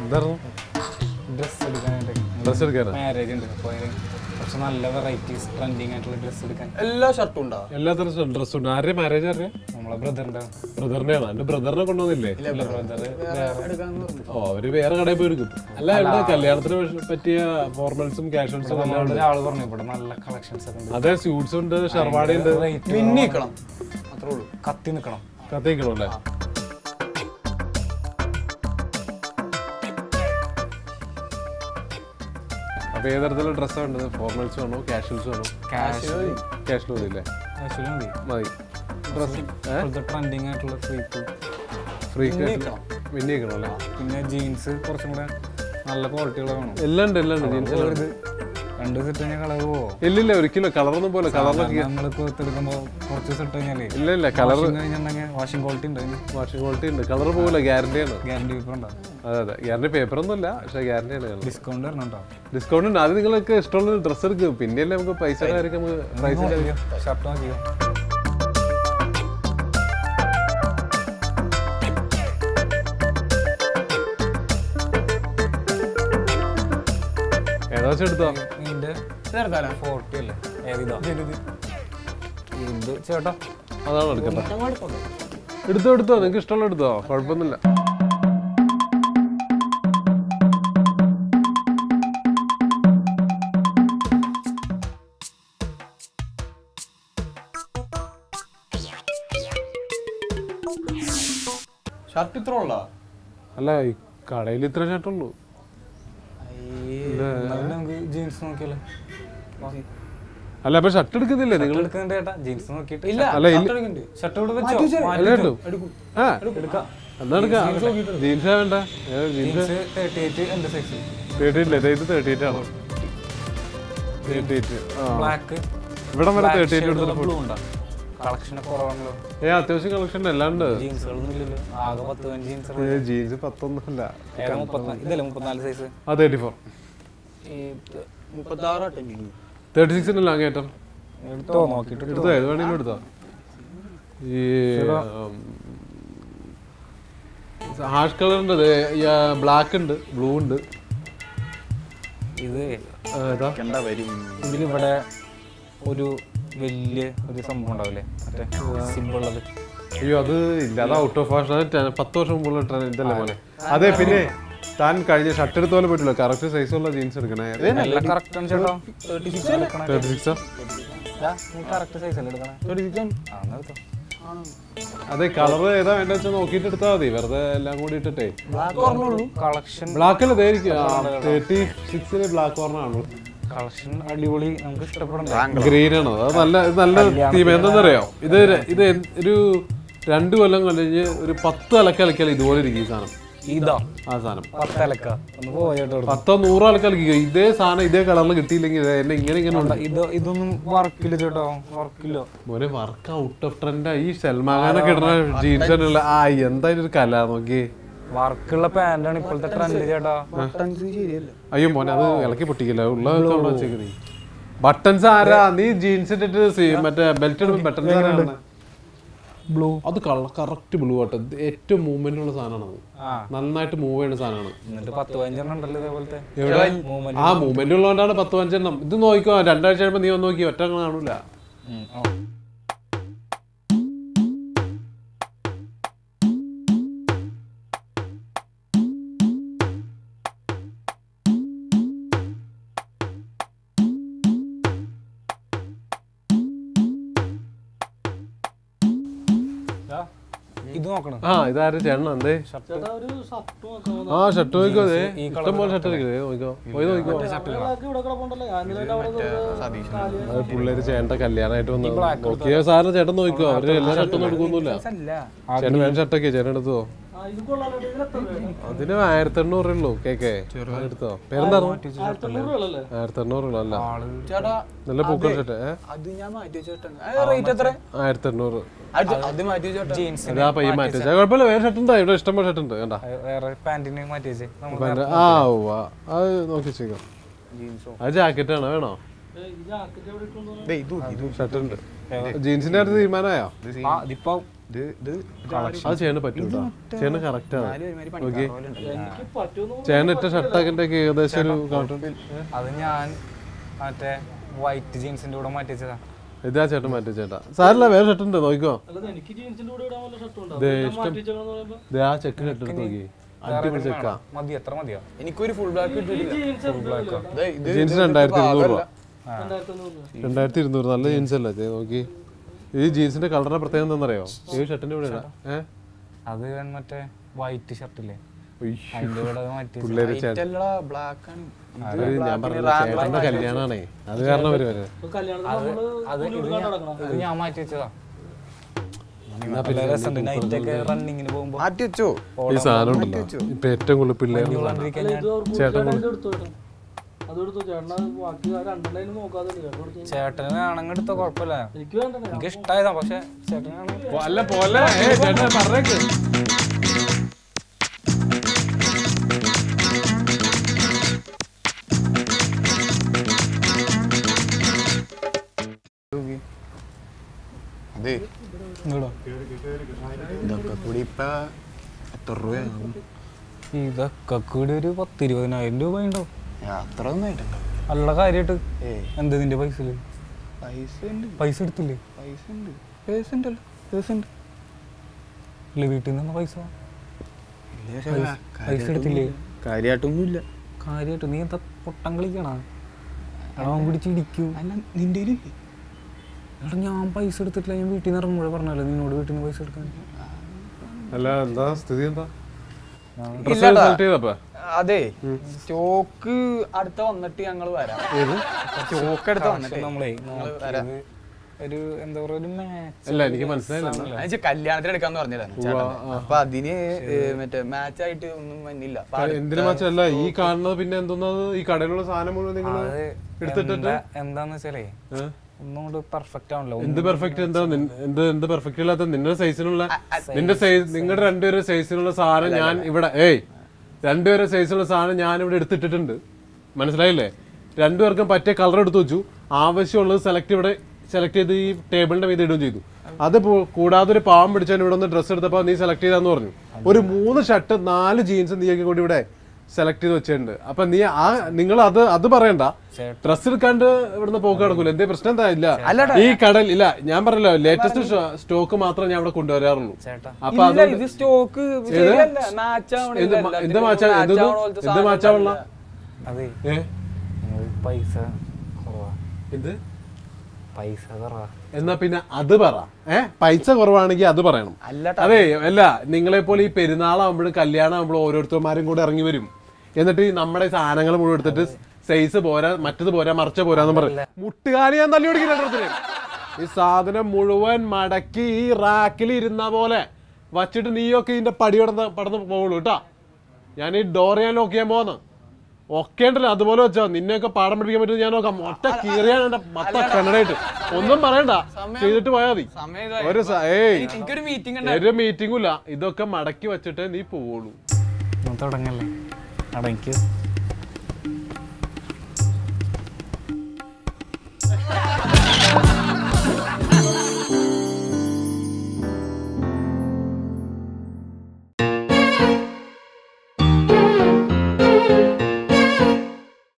എന്തായിരുന്നു ഡ്രസ് എടുക്കാനായിട്ട് dress എടുക്കാനാ marriage ഉണ്ട് അപ്പോൾ അതിന് കുറച്ച് നല്ല വെറൈറ്റീസ് ട്രെൻഡിങ് ആയിട്ടുള്ള ഡ്രസ് എടുക്കാൻ എല്ലാ ഷർട്ടും ഉണ്ടോ എല്ലാത്തരം ഡ്രസ് ഉണ്ട് ആരുടെ മാരേജ് ആരുടെ നമ്മളെ ബ്രദറിന്റെ ബ്രദറിനെയാണ് എന്റെ ബ്രദറിനെ കൊണ്ടുവന്നില്ലേ ബ്രദർ എടുക്കാന്ന് പറഞ്ഞു ഓ അവര് വേറെ കടയിൽ പോയി എടുക്കും അല്ല ഇവിടെ കല്യാണത്തിന് പറ്റ- പറ്റിയ ഫോർമൽസും കാഷ്വൽസും എല്ലാം ഉണ്ട് ഒരാൾ പറഞ്ഞു ഇവിടെ നല്ല കളക്ഷൻസ് ഒക്കെ ഉണ്ട് അതെ സ്യൂട്ട്സ് ഉണ്ട് ഷർവാടി ഉണ്ട് റേറ്റ് മിന്നിക്കണം അത്രേ ഉള്ളൂ കത്തി നിൽക്കണം കത്തിക്കണോ അല്ലേ അപ്പൊ ഏത് തരത്തിലുള്ള ഡ്രസ്സാണ് വേണ്ടത് ഫോർമൽസ് വേണോ കാഷ്വൽസ് വേണോ ക്യാഷ് കാഷ്വൽ മതി അല്ലേ ആക്ച്വലി മതി മതി ഡ്രസ് ഇപ്പോഴത്തെ ട്രെൻഡിങ് ആയിട്ടുള്ള ക്രീപ്പ് ഫ്രീ മിന്നിക്കണം അല്ലേ പിന്നെ ജീൻസ് കുറച്ചും കൂടെ നല്ല ക്വാളിറ്റിയുള്ള വേണം എല്ലാം ഉണ്ട് എല്ലാം ഉണ്ട് ജീൻസ് എല്ലാം ഉണ്ട്. ഇത് രണ്ട് സെറ്റ് കഴിഞ്ഞാൽ കളർ പോവോ ഇല്ലില്ല ഒരിക്കലും കളറൊന്നും പോലെ കളറിലൊക്കെ നമ്മളിപ്പോ എടുക്കുമ്പോ കുറച്ച് സെറ്റ് കഴിഞ്ഞാലേ ഇല്ല ഇല്ല കളർ കഴിഞ്ഞിട്ടുണ്ടെങ്കിൽ വാഷിംഗ് ക്വാളിറ്റി ഉണ്ട് വാഷിംഗ് ക്വാളിറ്റി ഉണ്ട് കളർ പോകില്ല ഗ്യാരണ്ടിയാണ് ഗ്യാരണ്ടി പേപ്പർ ഉണ്ടാവും അതെ അതെ ഗ്യാരണ്ടി പേപ്പർ ഒന്നും ഇല്ല പക്ഷേ ഗ്യാരണ്ടിയാണ് കളർ ഡിസ്കൗണ്ട് വരണുണ്ടോ ഡിസ്കൗണ്ട് ഉണ്ട് അത് നിങ്ങൾക്ക് ഇഷ്ടമുള്ള ഡ്രസ്സ് എടുക്കും പിന്നെയല്ലേ നമുക്ക് പൈസ കാര്യമൊക്കെ നമുക്ക് പ്രൈസിന്റെ ഷർട്ട് നോക്കിയോ ഏതാ വെച്ചാൽ എടുത്തോ ഇതിന്റെ ചേർത്താലോ ഫോർട്ടി അല്ലേ ഏതിതാ ഇത് ചേട്ടാ അതാണ് എടുക്കുന്നത് എടുത്തോ എടുത്തോ നിങ്ങൾക്ക് ഇഷ്ടമുള്ള എടുത്തോ കുഴപ്പമൊന്നുമില്ല ഷർട്ട് ഇത്ര ഉള്ള അല്ല ഈ കടയിൽ ഇത്ര ഷർട്ടുള്ളൂ എന്നാലും നമുക്ക് ജീൻസ് നോക്കിയല്ലോ അല്ല അപ്പൊ ഷർട്ട് എടുക്കുന്നില്ലേ നിങ്ങൾ എടുക്കുന്നുണ്ട് ചേട്ടാ ജീൻസ് നോക്കിയിട്ട് ഇല്ല അല്ല, ഇല്ല. ഷർട്ട് എടുക്കണ്ട് ഷർട്ട് ഇവിടെ വെച്ചോ അല്ല കേട്ടോ എടുക്കും ആ എടുക്കാം എന്നാ എടുക്കാം ജീൻസാ വേണ്ട ജീൻസ് ജീൻസ് തേർട്ടി എയ്റ്റ് എന്റെ സൈസ് തേർട്ടി ഇല്ല ഇത് തേർട്ടി എയ്റ്റ് ആണ് തേർട്ടി എയ്റ്റ് ആ ബ്ലാക്ക് ഇവിടെ വരെ തേർട്ടി എയ്റ്റ് എടുത്തിട്ട് ബ്ലൂ ഉണ്ടോ കളക്ഷൻ കുറവാണല്ലോ ഏ അത്യാവശ്യം കളക്ഷൻ എല്ലാം ഉണ്ട് ജീൻസുകളൊന്നും ഇല്ലല്ലോ ആകെ പത്ത് പതിനഞ്ച് ജീൻസ് ജീൻസ് പത്തൊന്നുമല്ല ഏതാ മുപ്പത്തിനാല് ഇതല്ലേ മുപ്പത്തിനാല് സൈസ് ആ തേർട്ടി ഫോർ മുപ്പത്താറ് അറ്റൻഡിങ് തേർട്ടി സിക്സിനല്ല അങ്ങേറ്റം എടുത്തോ നോക്കിയിട്ട് എടുത്തോ ഏത് വേണമെങ്കിലും എടുത്തോ ഈ ഹാഷ് കളർ ഉണ്ട് ബ്ലാക്ക് ഉണ്ട് ബ്ലൂ ഉണ്ട് ഇത് ആ, ഏതാ കണ്ട വരും ഇതിലിവിടെ ഒരു വലിയ ഒരു സംഭവം ഉണ്ടാവില്ലേ മറ്റേ സിമ്പിൾ ഉള്ളത് അയ്യോ അത് ഇല്ല അത് ഔട്ട് ഓഫ് ഫാഷൻ അത് പത്ത് വർഷം മുമ്പുള്ള ട്രെൻഡ് ഇതല്ലേ പോലെ അതെ പിന്നെ താൻ കഴിഞ്ഞ ഷർട്ട് എടുത്ത പോലെ പറ്റില്ല കറക്റ്റ് സൈസ് ഉള്ള ജീൻസ് എടുക്കണേ എല്ലാം കറക്റ്റ് ആണ് ചേട്ടാ തേർട്ടി സിക്സ് അല്ലേ തേർട്ടി സിക്സ് കറക്റ്റ് സൈസ് അല്ലേ എടുക്കണേ തേർട്ടി സിക്സ് ആണ് ആ എന്നാ എടുത്തോ അതെ കളർ ഏതാ വേണ്ട വെച്ചാൽ നോക്കിയിട്ട് എടുത്താൽ മതി വെറുതെ എല്ലാം കൂടി ഇട്ടിട്ടേ ബ്ലാക്ക് പറഞ്ഞോളൂ കളക്ഷൻ ബ്ലാക്ക് അല്ലേ ഇതായിരിക്കും തേർട്ടി സിക്സില് ബ്ലാക്ക് ഓർണാണ് കളക്ഷൻ അടിപൊളി നമുക്ക് ഇഷ്ടപ്പെടണ്ട ഗ്രീൻ ആണ് അത് നല്ല ഇത് നല്ല തീം എന്താണെന്നറിയോ ഇത് ര- ഇത് എൻ- ഒരു രണ്ട് കൊല്ലം കഴിഞ്ഞ് ഒരു പത്ത് അലക്ക് അലക്കിയാൽ ഇതുപോലെ ഇരിക്കും ഈ സാധനം ഇതാ ആ സാധനം പത്തലക്ക ഒന്ന് പോയേട്ടോ പത്തോ നൂറോ അലക്ക് അലക്കിക്കോ ഇതേ സാധനം ഇതേ കളറിൽ കിട്ടിയില്ലെങ്കിൽ ഇത് എന്നെ ഇങ്ങനെ ഇങ്ങനെ ഉണ്ട് ഇത് ഇതൊന്നും വർക്കില്ല ചേട്ടോ വർക്കില്ല മോനെ വർക്ക് ഔട്ട് ഓഫ് ട്രെൻഡാ ഈ സൽമാനൊക്കെ ഇടുന്ന ജീൻസ് തന്നെയുള്ള ആ എന്തായാലും ഒരു കല നോക്കി വർക്കുള്ള പാന്റാണ് ഇപ്പോഴത്തെ ട്രെൻഡ് ചേട്ടാ ബട്ടൺസ് ശരിയല്ല അയ്യോ മോനെ അത് ഇളക്കി പൊട്ടിക്കില്ല ഉള്ള അവിടെ വെച്ചേക്ക് നീ ബട്ടൺസ് ആരാ നീ ജീൻസ് ഇട്ടിട്ട് സി- മറ്റേ ബെൽറ്റ് ഇടുമ്പോൾ ബട്ടൺസ് ആരാണ് ബ്ലൂ അത് കറക്റ്റ് ബ്ലൂ ആട്ടോ ഇത് ഏറ്റവും മൂവ്മെന്റ് ഉള്ള സാധനമാണ് അത് ആ നന്നായിട്ട് മൂവ് ചെയ്യുന്ന സാധനമാണ് എന്നിട്ട് പത്ത് പതിനഞ്ചെണ്ണം ഉണ്ടല്ലോ ഇതേപോലത്തെ എവിടെ? മൂവ്മെന്റ് ആ മൂവ്മെന്റ് ഉള്ളതുകൊണ്ടാണ് പത്ത് പഞ്ചെണ്ണം ഇത് നോക്കിക്കോ രണ്ടാഴ്ച കഴിയുമ്പോൾ നീ ഒന്ന് നോക്കി ഒറ്റ കാണൂല ഇത് നോക്കണം ആ ഇതാരും ചേട്ടൻ എന്തേ ചേട്ടാ ഒരു ഷർട്ട് നോക്കാം ആ ഷർട്ട് നോക്കിക്കോ അതെ ഈ ഇഷ്ടം പോലെ ഷർട്ട് എടുക്കേ നോക്കിക്കോ പോയി നോക്കിക്കോ ഇവിടെ കിടപ്പുണ്ടല്ലോ ഞാൻ ഇതിലെ അവിടെ വെറുതെ അത് പിള്ളേര് ചേട്ടൻ്റെ കല്യാണമായിട്ട് വന്നു നോക്കിയ സാറിന് ചേട്ടൻ നോക്കിക്കോ അവര് എല്ലാ ഷർട്ടൊന്നും എടുക്കൊന്നുമില്ല അല്ല ചേട്ടൻ വേണ്ട ഷർട്ടൊക്കെ ചേട്ടൻ എടുത്തോ ആ, ഇത് കൊള്ളാലോ ഇതിന് എത്ര രൂപ? അതിന് ആയിരത്തി എണ്ണൂറ് ഉള്ളൂ കേക്കേ എടുത്തോ പേരെന്താണോ ആയിരത്തി എണ്ണൂറ് രൂപയല്ലേ ആയിരത്തി എണ്ണൂറ് ഉള്ളൂ അല്ല ചേട്ടാ നല്ല പൂക്കൾ ഷർട്ട് ഏ അത് ഞാൻ മാറ്റി വെച്ചോട്ടാണ് റേറ്റ് എത്ര ആയിരത്തി എണ്ണൂറ് അത് അത് മാറ്റി വെച്ചോട്ടെ ജീൻസ് ഇതാ പയ്യൻ മാറ്റി വെച്ചാ കുഴപ്പമില്ല വേറെ ഷർട്ട് ഉണ്ടോ ഇവിടെ ഇഷ്ടംപോലെ ഷർട്ട് ഉണ്ട് കണ്ടാ വേറെ പാന്റിന് മാറ്റി വെച്ചേ നമ്മൾ അപ്പൊ അതിന്റെ- ആ ഉവ്വ അത് നോക്കി വെച്ചേക്കാം ജീൻസോ അത് ജാക്കറ്റ് ആണോ വേണോ ഈ ജാക്കറ്റ് എവിടെ ഇട്ടുണ്ടോ ഷർട്ട് ഉണ്ട് ജീൻസിന്റെ അടുത്ത് തീരുമാനമായോ ആ ഇതിപ്പോ ഇത് ഇത് അത് ചെയ്യണ പറ്റൂട്ടോ ചെയ്യണ കറക്റ്റ് ആണ് നാല് ഒരുമാതിരി ഓക്കെ പണിക്കാർ പോലെ ഉണ്ട്. എനിക്ക് പറ്റുമെന്ന് ചേട്ടൻ ഇട്ട ഷർട്ടൊക്കെ ഏകദേശം ഒരു കാട്ടും അത് ഞാൻ മറ്റേ വൈറ്റ് ജീൻസിന്റെ കൂടെ മാറ്റി വെച്ചതാ ഇതാ ചേട്ടൻ മാറ്റി ചേട്ടാ സാറില്ല വേറെ ഷർട്ട് ഉണ്ട് നോക്കിക്കോ അല്ലാതെ എനിക്ക് ജീൻസിന്റെ കൂടെ ഇടാൻ വല്ല ഷർട്ടും ദേ, ഉണ്ടാവും മാറ്റി വെച്ചേക്കണെന്ന് പറയുമ്പോ ദേ ആ ചെക്ക് ഷർട്ട് എടുത്ത് നോക്കി അടിപൊളി ചെക്കാ മതി എത്ര മതിയോ എനിക്കൊരു ഫുൾ ബ്ലാക്ക് ഈ കിട്ടിയില്ല ജീൻസ് എടുത്തില്ല ദേ, ഇത് ജീൻസ് രണ്ടായിരത്തി ഇരുന്നൂറ് രൂപ രണ്ടായിരത്തി അഞ്ഞൂറ് രണ്ടായിരത്തി ഇരുന്നൂറ് നല്ല ജീൻസ് അല്ലേ ദേ നോക്കി ഈ ജീൻസിന്റെ കളറിന്റെ പ്രത്യേകത എന്താണെന്നറിയോ ഈ ഷർട്ടിന്റെ കൂടെ ഇടാം ഏഹ് അത് ഞാൻ മറ്റേ വൈറ്റ് ഷർട്ടില്ലേ ഉയ്യ്. അതിന്റെ കൂടെ അത് മാറ്റി വെച്ചതാ. പിള്ളേര് ചേട്ടൻ ഇതല്ലടാ ബ്ലാക്ക് ആണ് അത് ഞാൻ പറഞ്ഞ ചേട്ടന്റെ കല്യാണാണേ അത് കാരണം അവര് വരെ ഇപ്പൊ കല്യാണത്തിന് നമ്മള് അത് പുലി ഇത് ഉടുക്കാൻ ഞാൻ- നടക്കണം ഇത് ഞാൻ മാറ്റി വെച്ചതാ നല്ല രസമുണ്ട് നൈറ്റ് ഒക്കെ റണ്ണിങ്ങിന് പോകുമ്പോ മാറ്റി വെച്ചോ ഈ സാധനം ഉണ്ടല്ലോ ഇപ്പൊ ഏറ്റവും കൂടുതൽ പിള്ളേർ കൊണ്ടിരിക്കാൻ അല്ല, ഇത് അവർക്ക് ചേട്ടൻ ഇത് എടുത്തു ചേട്ടാ അത് എടുത്തു ചേട്ടൻ അത് ബാക്കി ആ രണ്ടെണ്ണം നോക്കാതെ ചേട്ടൻ എടുത്തു ചേട്ടന് വേണമെങ്കിൽ എടുത്ത കുഴപ്പമില്ല എനിക്ക് വേണ്ടേ എനിക്ക് ഇഷ്ടമായതാ പക്ഷെ ചേട്ടനാണെങ്കിൽ അല്ല പോലെ ചേട്ടൻ പറഞ്ഞേക്ക് അതെ ഇങ്ങടോ. ഇതൊക്കെ കൂടി ഇപ്പൊ എത്ര രൂപയാകും ഇതൊക്കെ കൂടി ഒരു പത്ത് ഇരുപതിനായിരം രൂപ ഉണ്ടാവും അത്ര ഒന്നും ആയിട്ടുണ്ടാവും നല്ല കാര്യമായിട്ട് ഏയ് എന്ത് നിന്റെ പൈസയില് പൈസ ഉണ്ട് പൈസ എടുത്തില്ലേ പൈസ ഉണ്ട് പൈസ ഉണ്ടല്ലോ പൈസ ഉണ്ട് ഇല്ല വീട്ടിൽ നിന്ന് പൈസ ഇല്ല പൈസ- പൈസ എടുത്തില്ലേ കാര്യമായിട്ടൊന്നും ഇല്ല കാര്യമായിട്ട് നീ എന്താ പൊട്ടം കളിക്കണ അവൻ പിടിച്ച് ഇടിക്കൂ അല്ല നിന്റെ കയ്യില് എടാ ഞാൻ പൈസ എടുത്തിട്ടില്ല ഞാൻ വീട്ടിൽ നിന്ന് ഇറങ്ങുമ്പോഴേ പറഞ്ഞല്ലോ നിന്നോട് വീട്ടിൽ നിന്ന് പൈസ എടുക്കാൻ അല്ല എന്താ സ്ഥിതി എന്താ ഇല്ലടാ. റിസൾട്ട് ചെയ്തപ്പോ അതെ സ്റ്റോക്ക് അടുത്ത വന്നിട്ട് ഞങ്ങൾ വരാം സ്റ്റോക്ക് അടുത്ത വന്നിട്ട് നമ്മളെ ഞങ്ങള് വരാം ഒരു എന്താ പറയുക ഒരു മാച്ച് അല്ല എനിക്ക് മനസ്സിലായില്ല എന്നുവെച്ചാ കല്യാണത്തിന് എടുക്കാന്ന് പറഞ്ഞതാണ് ചേട്ടൻ. അപ്പൊ അതിന് ഏ, മറ്റേ മാച്ച് ആയിട്ട് ഒന്നും വന്നില്ല അപ്പൊ അടുത്ത- എന്തിനു മാച്ചല്ല ഈ കാണുന്നത് പിന്നെ എന്തോന്നത് ഈ കടയിലുള്ള സാധനം മുഴുവൻ നിങ്ങൾ അത് എടുത്തിട്ടിട്ട് എന്താ- എന്താന്ന് വെച്ചാലേ ഒന്നും കൊണ്ട് പെർഫെക്റ്റ് ആണല്ലോ എന്ത് പെർഫെക്റ്റ് എന്താ നിൻ- എന്ത് എന്ത് പെർഫെക്റ്റ് ഇല്ലാത്ത നിന്റെ സൈസിനുള്ള നിന്റെ സൈസ് നിങ്ങളുടെ രണ്ടുപേരുടെ സൈസിനുള്ള സാധനം ഞാൻ ഇവിടെ ഏയ് രണ്ടുപേരുടെ സൈസിലുള്ള സാധനം ഞാൻ ഇവിടെ എടുത്തിട്ടിട്ടുണ്ട് മനസ്സിലായില്ലേ രണ്ടുപേർക്കും പറ്റിയ കളർ എടുത്തു വെച്ചു ആവശ്യമുള്ളത് സെലക്ട് ഇവിടെ സെലക്ട് ചെയ്ത് ഈ ടേബിളിന്റെ മീത് ഇടുകയും ചെയ്തു അത് പോ- കൂടാതെ ഒരു പാവം പിടിച്ചാൽ ഇവിടെ ഒന്ന് ഡ്രസ്സ് എടുത്തപ്പോൾ നീ സെലക്ട് ചെയ്താന്ന് പറഞ്ഞു ഒരു മൂന്ന് ഷർട്ട് നാല് ജീൻസ് നീ ഒക്കെ കൂടി ഇവിടെ സെലക്ട് ചെയ്ത് വെച്ചിട്ടുണ്ട് അപ്പൊ നീ ആ നിങ്ങൾ അത് അത് പറയണ്ട ഡ്രസ് എടുക്കാണ്ട് ഇവിടുന്ന് പോക്ക് നടക്കൂല എന്തേ പ്രശ്നം എന്താ ഇല്ല ഈ കടൽ ഇല്ല ഞാൻ പറഞ്ഞല്ലോ ലേറ്റസ്റ്റ് സ്റ്റോക്ക് മാത്രമേ ഞാൻ ഇവിടെ കൊണ്ടുവരാറുള്ളൂ ചേട്ടാ അപ്പൊ ഇല്ല, ഇത് സ്റ്റോക്ക് ശരിയല്ല മാച്ച് എന്ത് മാ- എന്ത് മാച്ചാ എന്ത് എന്ത് മാച്ചാവുള്ള അതെ ഏ ഞങ്ങൾ പൈസ കുറവാ എന്ത് പൈസ കുറവാ എന്നാ പിന്നെ അത് പറ ഏ പൈസ കുറവാണെങ്കിൽ അത് പറയണം അല്ലട്ടാ. അതെ അല്ല നിങ്ങളെ പോലെ ഈ പെരുന്നാളാകുമ്പോഴും കല്യാണം ആകുമ്പോഴും ഓരോരുത്തർമാരും കൂടെ ഇറങ്ങി വരും എന്നിട്ട് ഈ നമ്മുടെ ഈ സാധനങ്ങൾ മുഴുവൻ എടുത്തിട്ട് സൈസ് പോരാ മറ്റത് പോരാ മറിച്ച പോരാന്ന് പറയും മുട്ടുകാലി ഞാൻ തല്ലി പിടിക്കില്ല ഈ സാധനം മുഴുവൻ മടക്കി ഈ റാക്കിൽ ഇരുന്ന പോലെ വച്ചിട്ട് നീയൊക്കെ ഇതിന്റെ പടി കടന്ന് പടന്ന് പോകുള്ളൂ കേട്ടാ ഞാൻ ഈ ഡോർ ഞാൻ ലോക്ക് ചെയ്യാൻ പോകുന്നു ഒക്കെ ഉണ്ടല്ലോ അതുപോലെ വെച്ചോ നിന്നെയൊക്കെ പാഠം പഠിപ്പിക്കാൻ പറ്റും ഞാൻ നോക്കാം ഒറ്റ കീറിയാണ് എന്റെ മൊത്ത കണ്ണടായിട്ട് ഒന്നും പറയണ്ട ചെയ്തിട്ട് പോയാ മതി സമയം ഒരു സ- ഏയ് എനിക്കൊരു മീറ്റിംഗ് ഒരു മീറ്റിംഗും ഇല്ല ഇതൊക്കെ മടക്കി വെച്ചിട്ടേ നീ പോവുള്ളൂ ഒന്ന് തുടങ്ങല്ലേ അടയ്ക്ക്